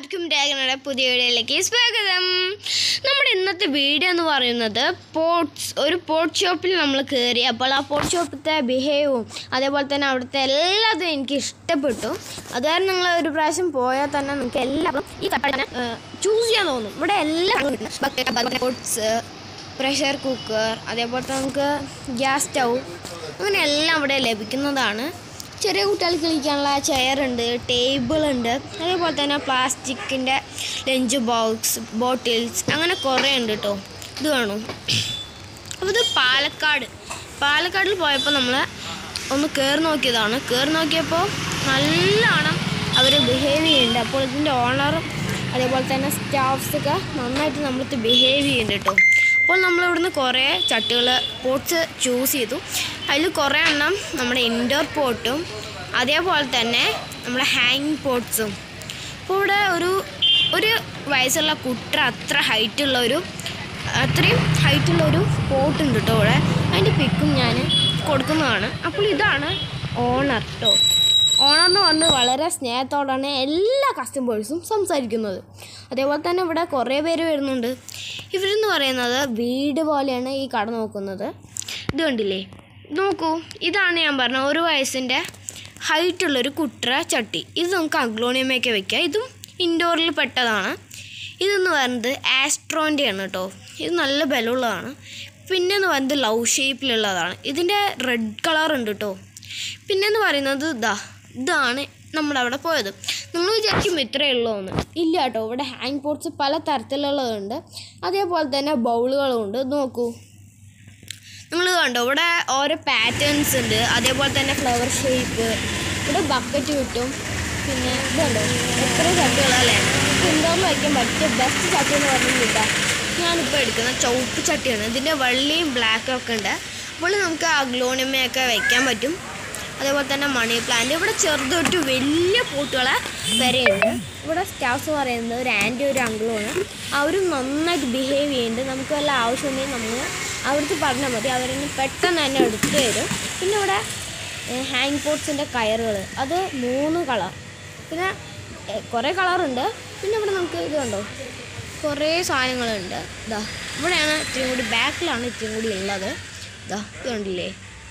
എല്ലാവർക്കും ഡ്രാഗണയുടെ പുതിയ വീഡിയോയിലേക്ക് സ്വാഗതം നമ്മുടെ ഇന്നത്തെ വീഡിയോ എന്ന് പറയുന്നത് പോട്ട്സ് ഒരു പോട്ട് ഷോപ്പിൽ നമ്മൾ കയറി അപ്പോൾ ആ പോട്ട് ഷോപ്പിലത്തെ ബിഹേവും അതേപോലെ തന്നെ അവിടുത്തെ എല്ലാതും എനിക്ക് ഇഷ്ടപ്പെട്ടു അത് കാരണം നിങ്ങൾ ഒരു പ്രാവശ്യം പോയാൽ തന്നെ നിങ്ങൾക്ക് എല്ലാവരും ഈ കട ചൂസ് ചെയ്യാൻ തോന്നും ഇവിടെ എല്ലാം പോട്ട്സ് പ്രഷർ കുക്കർ അതേപോലെ തന്നെ നമുക്ക് ഗ്യാസ് സ്റ്റൗ അങ്ങനെ എല്ലാം ഇവിടെ ലഭിക്കുന്നതാണ് ചെറിയ കുട്ടികൾക്ക് കളിക്കാനുള്ള ചെയർ ഉണ്ട് ടേബിൾ ഉണ്ട് അതേപോലെ തന്നെ പ്ലാസ്റ്റിക്കിൻ്റെ ലഞ്ച് ബോക്സ് ബോട്ടിൽസ് അങ്ങനെ കുറേ ഉണ്ട് കേട്ടോ ഇത് വേണം അപ്പോൾ ഇത് പാലക്കാട് പാലക്കാടിൽ പോയപ്പോൾ നമ്മൾ ഒന്ന് കയറി നോക്കിയതാണ് കയറി നോക്കിയപ്പോൾ നല്ലോണം അവർ ബിഹേവ് ചെയ്യുന്നുണ്ട് അപ്പോൾ ഇതിൻ്റെ ഓണറും അതേപോലെ തന്നെ സ്റ്റാഫ്സൊക്കെ നന്നായിട്ട് നമ്മളടുത്ത് ബിഹേവ് ചെയ്യുന്നുണ്ട് കേട്ടോ അപ്പോൾ നമ്മൾ ഇവിടുന്ന് കുറേ ചട്ടുകൾ പോട്ട്സ് ചൂസ് ചെയ്തു അതിൽ കുറേ എണ്ണം നമ്മുടെ ഇൻഡോർ പോട്ടും അതേപോലെ തന്നെ നമ്മുടെ ഹാങ്ങിങ് പോട്ട്സും അപ്പോൾ ഇവിടെ ഒരു ഒരു വയസ്സുള്ള കുട്ടർ അത്ര ഹൈറ്റുള്ള ഒരു അത്രയും ഹൈറ്റുള്ള ഒരു പോട്ട് ഉണ്ട് കേട്ടോ ഇവിടെ അതിൻ്റെ പിക്കും ഞാൻ കൊടുക്കുന്നതാണ് അപ്പോൾ ഇതാണ് ഓണർ കേട്ടോ ഓണർ എന്ന് പറഞ്ഞ് വളരെ സ്നേഹത്തോടാണ് എല്ലാ കസ്റ്റമേഴ്സും സംസാരിക്കുന്നത് അതേപോലെ തന്നെ ഇവിടെ കുറേ പേര് വരുന്നുണ്ട് ഇവരെന്ന് പറയുന്നത് വീട് പോലെയാണ് ഈ കട നോക്കുന്നത് ഇത് കണ്ടില്ലേ നോക്കൂ ഇതാണ് ഞാൻ പറഞ്ഞ ഒരു വയസ്സിൻ്റെ ഹൈറ്റുള്ളൊരു കുട്ര ചട്ടി ഇത് നമുക്ക് അഗ്ലോണിയമൊക്കെ വെക്കാം ഇതും ഇൻഡോറിൽ പെട്ടതാണ് ഇതെന്ന് പറയുന്നത് ആസ്ട്രോൻ്റെയാണ് കേട്ടോ ഇത് നല്ല ബലമുള്ളതാണ് പിന്നെന്ന് പറയുന്നത് ലവ് ഷേപ്പിലുള്ളതാണ് ഇതിൻ്റെ റെഡ് കളർ ഉണ്ട് കേട്ടോ പിന്നെന്ന് പറയുന്നത് ഇതാ ഇതാണ് നമ്മുടെ അവിടെ പോയത് നിങ്ങൾ വിചാരിക്കും ഇത്രയേ ഉള്ളൂ എന്ന് ഇല്ല കേട്ടോ ഇവിടെ ഹാങ് പോട്ട്സ് പല തരത്തിലുള്ളതുണ്ട് അതേപോലെ തന്നെ ബൗളുകളും ഉണ്ട് നോക്കൂ നിങ്ങൾ കണ്ടോ ഇവിടെ ഓരോ പാറ്റേൺസ് ഉണ്ട് അതേപോലെ തന്നെ ഫ്ലവർ ഷേപ്പ് ഇവിടെ ബക്കറ്റ് കിട്ടും പിന്നെ ഇതുണ്ടോ എത്ര ചട്ടികളല്ലേ ഇൻഡോറിൽ വയ്ക്കാൻ പറ്റിയ ബെസ്റ്റ് ചട്ടി എന്ന് പറഞ്ഞില്ല ഞാനിപ്പോൾ എടുക്കുന്ന ചുവപ്പ് ചട്ടിയാണ് ഇതിൻ്റെ വെള്ളയും ബ്ലാക്കും ഒക്കെ ഉണ്ട് അപ്പോൾ നമുക്ക് അഗ്ലോണിമയൊക്കെ വയ്ക്കാൻ പറ്റും അതേപോലെ തന്നെ മണി പ്ലാന്റ് ഇവിടെ ചെറുതൊട്ട് വലിയ പൂട്ടുകളെ വരെയുണ്ട് ഇവിടെ സ്റ്റാഫ്സ് പറയുന്നത് ഒരു ആൻറ്റി ഒരു അങ്കിളുമാണ് അവരും നന്നായിട്ട് ബിഹേവ് ചെയ്യുന്നുണ്ട് നമുക്ക് വല്ല ആവശ്യമുണ്ടെങ്കിൽ നമ്മൾ അവിടുത്തെ പറഞ്ഞാൽ മതി അവരെന്നെ പെട്ടെന്ന് തന്നെ എടുത്തു തരും പിന്നെ ഇവിടെ ഹാങ് പോട്ട്സിൻ്റെ കയറുകൾ അത് മൂന്ന് കളർ പിന്നെ ഏ, കുറേ കളറുണ്ട് പിന്നെ ഇവിടെ നമുക്ക് ഇത് കണ്ടോ കുറേ സാധനങ്ങളുണ്ട് ഇതാ ഇവിടെയാണ് ഇത്തിരി കൂടി ബാക്കിലാണ് ഇത്തിരി കൂടി ഉള്ളത് ഇതാ ഇത് കണ്ടില്ലേ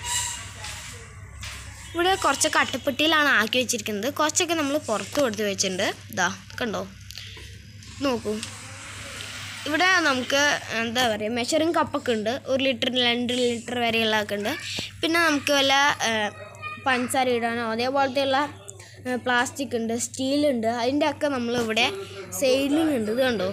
ഇവിടെ കുറച്ചൊക്കെ അട്ടപ്പെട്ടിയിലാണ് ആക്കി വെച്ചിരിക്കുന്നത് കുറച്ചൊക്കെ നമ്മൾ പുറത്ത് കൊടുത്ത് വെച്ചിട്ടുണ്ട് ഇതാ കണ്ടോ നോക്കൂ ഇവിടെ നമുക്ക് എന്താ പറയുക മെഷറിങ് കപ്പൊക്കെ ഉണ്ട് ഒരു ലിറ്റർ രണ്ട് ലിറ്റർ വരെയുള്ളതൊക്കെ ഉണ്ട് പിന്നെ നമുക്ക് വല്ല ആ, പഞ്ചസാര ഇടാനോ അതേപോലത്തെയുള്ള പ്ലാസ്റ്റിക് ഉണ്ട് സ്റ്റീലുണ്ട് അതിൻ്റെ ഒക്കെ നമ്മളിവിടെ സെയിലിംഗ് ഉണ്ട് ഇത് കണ്ടോ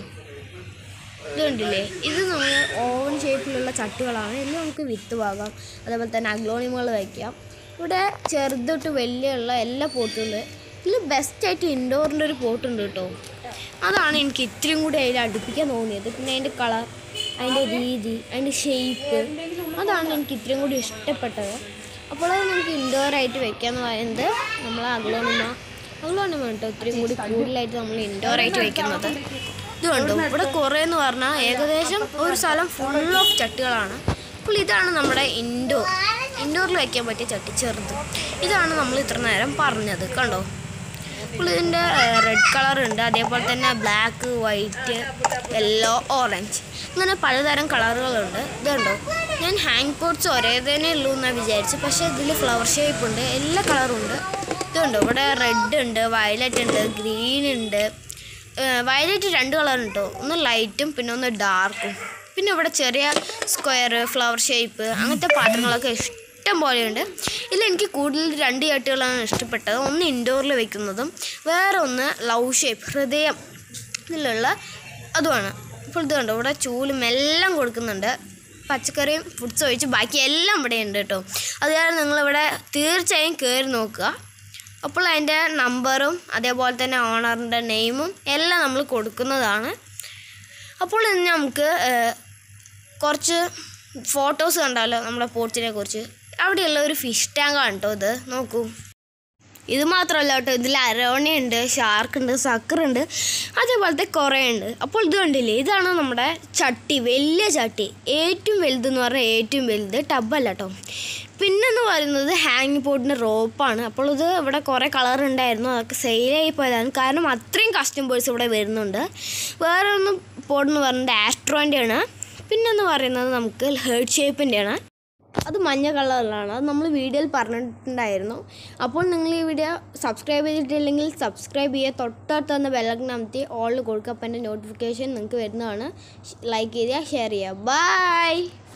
ഇത് കണ്ടില്ലേ ഇത് നമ്മൾ ഓവൻ ഷേപ്പിലുള്ള ചട്ടികളാണ് ഇതിൽ നമുക്ക് വിത്ത് പാകാം അതേപോലെ തന്നെ അഗ്ലോണിമുകൾ വയ്ക്കാം ഇവിടെ ചെറുതൊട്ട് വലിയുള്ള എല്ലാ പോട്ടുകളും ഇതിൽ ബെസ്റ്റായിട്ട് ഇൻഡോറിൻ്റെ ഒരു പോട്ടുണ്ട് കേട്ടോ അതാണ് എനിക്ക് ഇത്രയും കൂടി അതിൽ അടുപ്പിക്കാൻ തോന്നിയത് പിന്നെ അതിൻ്റെ കളർ അതിൻ്റെ രീതി അതിൻ്റെ ഷേപ്പ് അതാണ് എനിക്ക് ഇത്രയും കൂടി ഇഷ്ടപ്പെട്ടത് അപ്പോൾ അത് നമുക്ക് ഇൻഡോറായിട്ട് വെക്കാന്ന് പറയുന്നത് നമ്മൾ അഗ്ലോണിമ അഗ്ലോണിമ കേട്ടോ ഇത്രയും കൂടി കൂടുതലായിട്ട് നമ്മൾ ഇൻഡോറായിട്ട് വെക്കുന്നത് ഇത് കണ്ടോ ഇവിടെ കുറേ എന്ന് പറഞ്ഞാൽ ഏകദേശം ഒരു സ്ഥലം ഫുൾ ഓഫ് ചട്ടികളാണ് അപ്പോൾ ഇതാണ് നമ്മുടെ ഇൻഡോർ ഇൻഡോറിൽ വയ്ക്കാൻ പറ്റിയ ചട്ടി ചെറുത് ഇതാണ് നമ്മൾ ഇത്ര നേരം പറഞ്ഞത് കണ്ടോ അപ്പോൾ ഇതിൻ്റെ റെഡ് കളർ ഉണ്ട് അതേപോലെ തന്നെ ബ്ലാക്ക് വൈറ്റ് യെല്ലോ ഓറഞ്ച് ഇങ്ങനെ പലതരം കളറുകളുണ്ട് ഇത് കണ്ടോ ഞാൻ ഹാങ് പോട്ട്സ് ഒരേ തന്നെ ഉള്ളൂ എന്നാണ് വിചാരിച്ചു പക്ഷേ ഇതിൽ ഫ്ലവർ ഷേപ്പ് ഉണ്ട് എല്ലാ കളറും ഉണ്ട് ഇതുണ്ടോ ഇവിടെ റെഡ് ഉണ്ട് വയലറ്റ് ഉണ്ട് ഗ്രീൻ ഉണ്ട് വയലറ്റ് രണ്ട് കളർ ഉണ്ടോ ഒന്ന് ലൈറ്റും പിന്നെ ഒന്ന് ഡാർക്കും പിന്നെ ഇവിടെ ചെറിയ സ്ക്വയർ ഫ്ലവർ ഷേപ്പ് അങ്ങനത്തെ പാത്രങ്ങളൊക്കെ ഇഷ്ടം പോലെയുണ്ട് ഇതിൽ എനിക്ക് കൂടുതൽ രണ്ട് ചട്ടികളാണ് ഇഷ്ടപ്പെട്ടത് ഒന്ന് ഇൻഡോറിൽ വെക്കുന്നതും വേറെ ഒന്ന് ലവ് ഷേപ്പ് ഹൃദയം ഇതിലുള്ള അതുമാണ് ഇപ്പോൾ ഇത് കണ്ടോ ഇവിടെ ചൂലും എല്ലാം കൊടുക്കുന്നുണ്ട് പച്ചക്കറിയും ഫുഡ്സ് ഒഴിച്ച് ബാക്കി എല്ലാം ഇവിടെ ഉണ്ട് കേട്ടോ അത് കാരണം നിങ്ങളിവിടെ തീർച്ചയായും കയറി നോക്കുക അപ്പോൾ അതിൻ്റെ നമ്പറും അതേപോലെ തന്നെ ഓണറിൻ്റെ നെയിമും എല്ലാം നമ്മൾ കൊടുക്കുന്നതാണ് അപ്പോൾ ഇന്ന് നമുക്ക് ഏഹ്, കുറച്ച് ഫോട്ടോസ് കണ്ടാലോ നമ്മുടെ പോർച്ചിനെ കുറിച്ച് അവിടെയുള്ള ഒരു ഫിഷ് ടാങ്കാണ് കേട്ടോ ഇത് നോക്കൂ ഇത് മാത്രമല്ല കേട്ടോ ഇതിൽ അരോണയുണ്ട് ഷാർക്കുണ്ട് സക്കറുണ്ട് അതേപോലത്തെ കുറേ ഉണ്ട് അപ്പോൾ ഇത് കണ്ടില്ലേ ഇതാണ് നമ്മുടെ ചട്ടി വലിയ ചട്ടി ഏറ്റവും വലുതെന്ന് പറഞ്ഞാൽ ഏറ്റവും വലുത് ടബല്ല കേട്ടോ പിന്നെന്ന് പറയുന്നത് ഹാങ് പോട്ടിൻ്റെ റോപ്പാണ് അപ്പോൾ ഇത് ഇവിടെ കുറേ കളർ ഉണ്ടായിരുന്നു അതൊക്കെ സെയിലായി പോയതാണ് കാരണം അത്രയും കസ്റ്റമേഴ്സ് ഇവിടെ വരുന്നുണ്ട് വേറെ ഒന്ന് പോട്ടെന്ന് പറയുന്നത് ആസ്ട്രോൻ്റെയാണ് പിന്നെന്ന് പറയുന്നത് നമുക്ക് ഹേർട്ട് ഷേപ്പിൻ്റെയാണ് അത് മഞ്ഞ കളറിലാണ് അത് നമ്മൾ വീഡിയോയിൽ പറഞ്ഞിട്ടുണ്ടായിരുന്നു അപ്പോൾ നിങ്ങൾ ഈ വീഡിയോ സബ്സ്ക്രൈബ് ചെയ്തിട്ടില്ലെങ്കിൽ സബ്സ്ക്രൈബ് ചെയ്യുക തൊട്ടടുത്ത് തന്നെ ബെല്ലൈക്കൺ അമർത്തി ഓളിൽ കൊടുക്കുക അപ്പം എൻ്റെ നോട്ടിഫിക്കേഷൻ നിങ്ങൾക്ക് വരുന്നതാണ് ലൈക്ക് ചെയ്യുക ഷെയർ ചെയ്യുക ബൈ